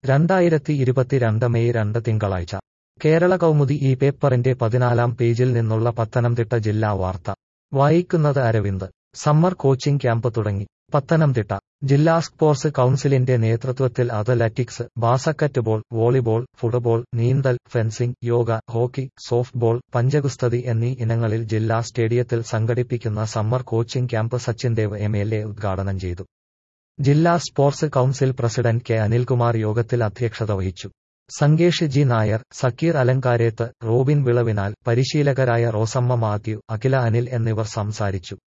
രണ്ടായിരത്തി ഇരുപത്തിരണ്ട് മെയ് രണ്ട് തിങ്കളാഴ്ച കേരള കൗമുദി ഈ പേപ്പറിന്റെ പതിനാലാം പേജിൽ നിന്നുള്ള പത്തനംതിട്ട ജില്ലാ വാർത്ത വായിക്കുന്നത് അരവിന്ദ് സമ്മർ കോച്ചിംഗ് ക്യാമ്പ് തുടങ്ങി പത്തനംതിട്ട ജില്ലാ സ്പോർട്സ് കൗൺസിലിന്റെ നേതൃത്വത്തിൽ അത്ലറ്റിക്സ് ബാസ്ക്കറ്റ്ബോൾ വോളിബോൾ ഫുട്ബോൾ നീന്തൽ ഫെൻസിംഗ് യോഗ ഹോക്കി സോഫ്റ്റ്ബോൾ പഞ്ചഗുസ്തതി എന്നീ ഇനങ്ങളിൽ ജില്ലാ സ്റ്റേഡിയത്തിൽ സംഘടിപ്പിക്കുന്ന summer coaching camp Sachin Dev M L A ഉദ്ഘാടനം ചെയ്തു ജില്ലാ sports council president K Anilkumar യോഗത്തിൽ അധ്യക്ഷത വഹിച്ചു സംഗേഷ് ജി നായർ സക്കീർ അലങ്കാരേത്ത് റോബിൻ വിളവിനാൽ പരിശീലകരായ റോസമ്മ മാത്യു അഖില അനിൽ എന്നിവർ സംസാരിച്ചു